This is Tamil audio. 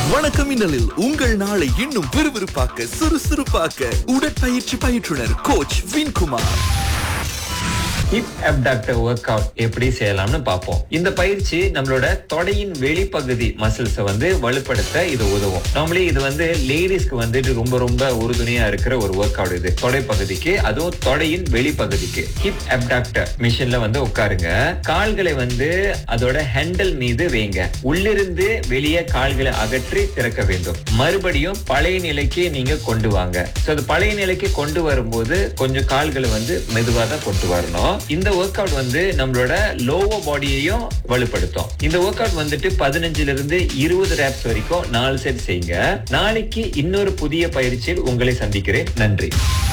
வணக்கம் மின்னலில் உங்கள் நாளை இன்னும் விறுவிறுப்பாக்க சுறுசுறுப்பாக்க உடற்பயிற்சி பயிற்றுனர் கோச் வின்குமார் ஹிப் அப்டாக்டர் ஒர்க் அவுட் எப்படி செய்யலாம்னு பார்ப்போம் இந்த பயிற்சி நம்மளோட தொடையின் வெளிப்பகுதி மசில்ஸ் வந்து வலுப்படுத்த இது உதவும் நார்மலி இது வந்து லேடிஸ்க்கு வந்துட்டு ரொம்ப ரொம்ப உறுதுணையா இருக்கிற ஒரு ஒர்க் அவுட் இது தொடை பகுதிக்கு அதுவும் தொடையின் வெளிப்பகுதிக்கு ஹிப் அப்டாக்டர் மிஷின்ல வந்து உட்காருங்க கால்களை வந்து அதோட ஹேண்டில் மீது வைங்க உள்ளிருந்து வெளியே கால்களை அகற்றி திறக்க வேண்டும் மறுபடியும் பழைய நிலைக்கு நீங்க கொண்டு வாங்க சோ அது பழைய நிலைக்கு கொண்டு வரும்போது கொஞ்சம் கால்களை வந்து மெதுவா தான் கொண்டு வரணும் இந்த ஒர்க் அவுட் வந்து நம்மளோட லோவர் பாடியையும் வலுப்படுத்தும் இந்த ஒர்க் அவுட் வந்துட்டு பதினஞ்சுல இருந்து இருபது ரேப்ஸ் வரைக்கும் நாலு செட் செய்யுங்க நாளைக்கு இன்னொரு புதிய பயிற்சியில் உங்களை சந்திக்கிறேன் நன்றி